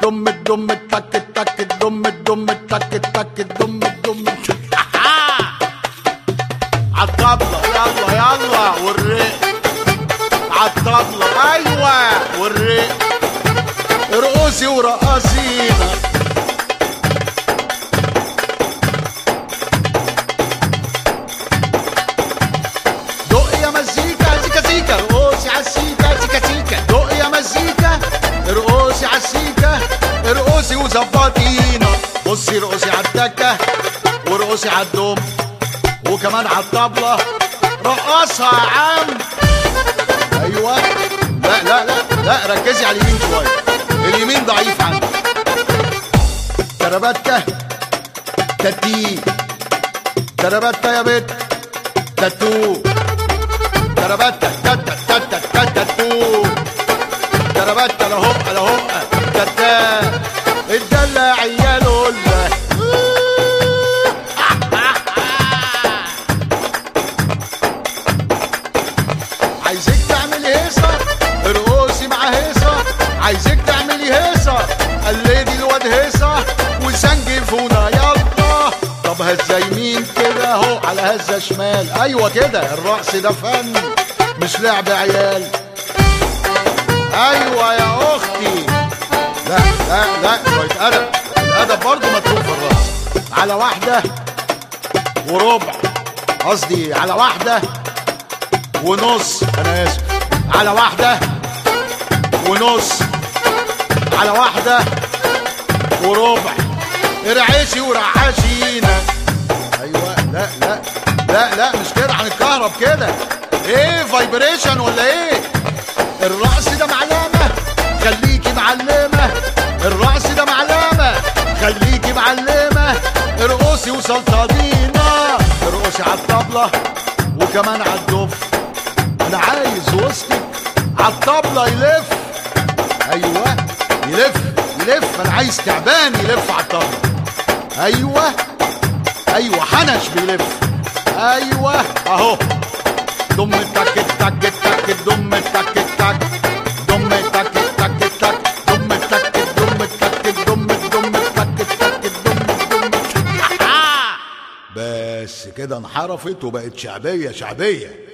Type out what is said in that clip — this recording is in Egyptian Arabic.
دم الدم التك التك الدم الدم التك التك الدم الدم عالطبلة يلا يلا والرق عالطبلة ايوه والرق ارقصي ورقصينا دق يا مزيكا زيكا زيكا ارقصي عالسيكا زيكا زيكا دق يا مزيكا ارقصي عالسيكا ارقصي وظبطينا بصي ارقصي عالدكة وارقصي عالدم وكمان عالطبلة رقصها يا عم ايوه لا لا لا لا ركزي على اليمين شويه اليمين ضعيف عندك تربتة تتي تربتة يا بت تاتو تربتة تتا تتا تتا تاتو تربتة لهق لهق تتا الدلع عياله الله عايزك تعملي هيصة ارقصي مع هيصة عايزك تعملي هيصة قلدي الواد هيصة وسنجفونا يلا طب هزة يمين كده اهو على هزة شمال ايوه كده الرقص ده فن مش لعب عيال ايوه يا اختي لا لا لا شوية ادب الادب برضه مطلوب في الرقص على واحدة وربع قصدي على واحدة ونص انا اسف على واحدة ونص على واحدة وربع ارعشي ورعشينا ايوه لا لا لا لا مش كده هنتكهرب كده ايه فايبريشن ولا ايه الرقص ده معلمة خليكي معلمة الرقص ده معلمة خليكي معلمة ارقصي وسلطانينا ارقصي على الطبلة وكمان على الدف انا عايز وسطك على الطبلة يلف ايوه يلف يلف انا عايز تعبان يلف على الطبلة ايوه ايوه حنش بيلف ايوه اهو دم تك تك تك دم تك تك دم تك تك تك دم تك دم تك دم دم تك تك دم دم بس كده انحرفت وبقت شعبية شعبية